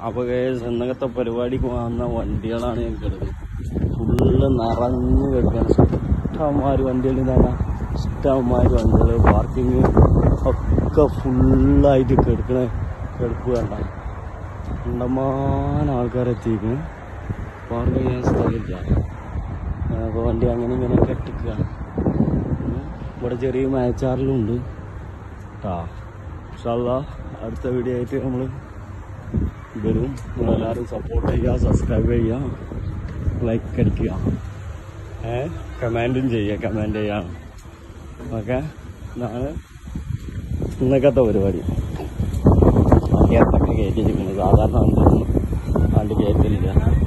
അപ്പോൾ കേസ് എന്നകത്തെ പരിപാടിക്ക് വന്ന വണ്ടികളാണ് ഞാൻ കിടക്കുന്നത് ഫുള്ള് നിറഞ്ഞു കിടക്കുകയാണ് ഇഷ്ടംമാര് വണ്ടികൾ ഇതാണ് ഇഷ്ടംമാര് വണ്ടികൾ പാർക്കിങ് ഒക്കെ ഫുള്ളായിട്ട് കിടക്കണ കിടക്കുക കണ്ട കണ്ടമാനം ആൾക്കാരെത്തിയിരിക്കുന്നു പാർക്ക് ചെയ്യാൻ സ്ഥലമില്ല അപ്പോൾ വണ്ടി അങ്ങനെ ഇങ്ങനെ കെട്ടിക്കുകയാണ് ഉം. ഇവിടെ ചെറിയ മാച്ചാറിലും ഉണ്ട് കേട്ടാ ഇൻഷാല്ലാ അടുത്ത വീഡിയോ ആയിട്ട് നമ്മൾ വരും നിങ്ങളെല്ലാവരും സപ്പോർട്ട് ചെയ്യുക സബ്സ്ക്രൈബ് ചെയ്യുക ലൈക്ക് അടിക്കുക ഏ കമാൻഡും ചെയ്യുക കമാൻഡ് ചെയ്യാം ഓക്കെ ഇതാണ് ഇന്നക്കത്തെ പരിപാടി വണ്ടിയൊക്കെ കയറ്റിയിരിക്കുന്നത് സാധാരണ വണ്ടിയൊന്നും വണ്ടി കയറ്റില്ല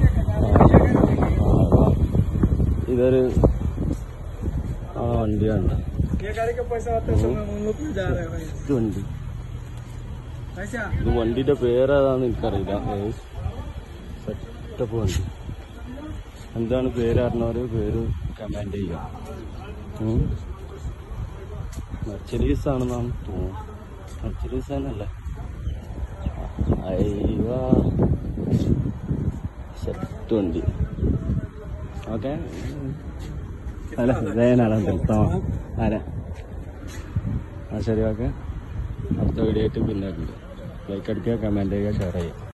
ഇതൊരു ആ വണ്ടിയാണ് ये गाड़ी का पैसा आता है समय हम लोग भी जा रहे हैं भाई ഇത് വണ്ടി ऐसा ഇത് വണ്ടിയുടെ പേരേതാന്ന് എനിക്കറിയില്ല സെറ്റപ്പ് വണ്ടി എന്താണ് പേര് അറിഞ്ഞവര് പേര് കമാൻഡ് ചെയ്യുക മെർച്ചഡീസ് ആണെന്നാണ് തോന്നുന്നു മെർച്ചഡീസ് തന്നെയല്ലേ അയ്യോ സെറ്റ് വണ്ടി ഓക്കെ അല്ല ഇതേനാണ് നിർത്താം ആരാ ആ ശരി ഓക്കെ അടുത്ത വീഡിയോ ആയിട്ട് പിന്നെ ലൈക്ക് അടിക്കുക കമൻറ്റ് ചെയ്യുക ഷെയർ ചെയ്യുക